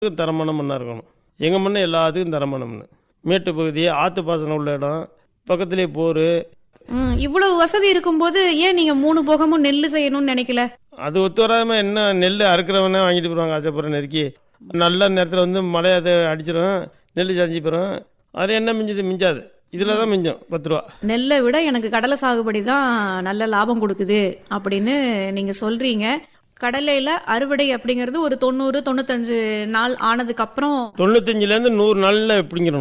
தரமான மண்ணாக இருக்கணும் எங்கள் மண் எல்லாத்துக்கும் தரமான மண் மேட்டு பகுதி ஆற்று பாசனம் உள்ள இடம் பக்கத்துலேயே போர் ம், இவ்வளவு வசதி இருக்கும்போது ஏன் நீங்க மூணு போகமும் நெல்லு செய்யணும்னு நினைக்கல அது ஒத்து வராமல் என்ன நெல் அறுக்கிறவனே வாங்கிட்டு போயிடுவாங்க ஆச்சப்புறம் நெருக்கி நல்ல நேரத்தில் வந்து மழை அதை அடிச்சிடும் நெல் சாஞ்சி போயிடும் அது என்ன மிஞ்சுது மிஞ்சாது இதில் தான் மிஞ்சும் பத்து ரூபா நெல்லை விட எனக்கு கடலை சாகுபடி தான் நல்ல லாபம் கொடுக்குது அப்படின்னு நீங்க சொல்றீங்க கடலையில அறுவடை அப்படிங்கிறது ஒரு தொண்ணூறு தொண்ணூத்தஞ்சு நாள் ஆனதுக்கு அப்புறம் தொண்ணூத்தஞ்சுலேருந்து நூறு நாளில் பிடிங்கிடணும்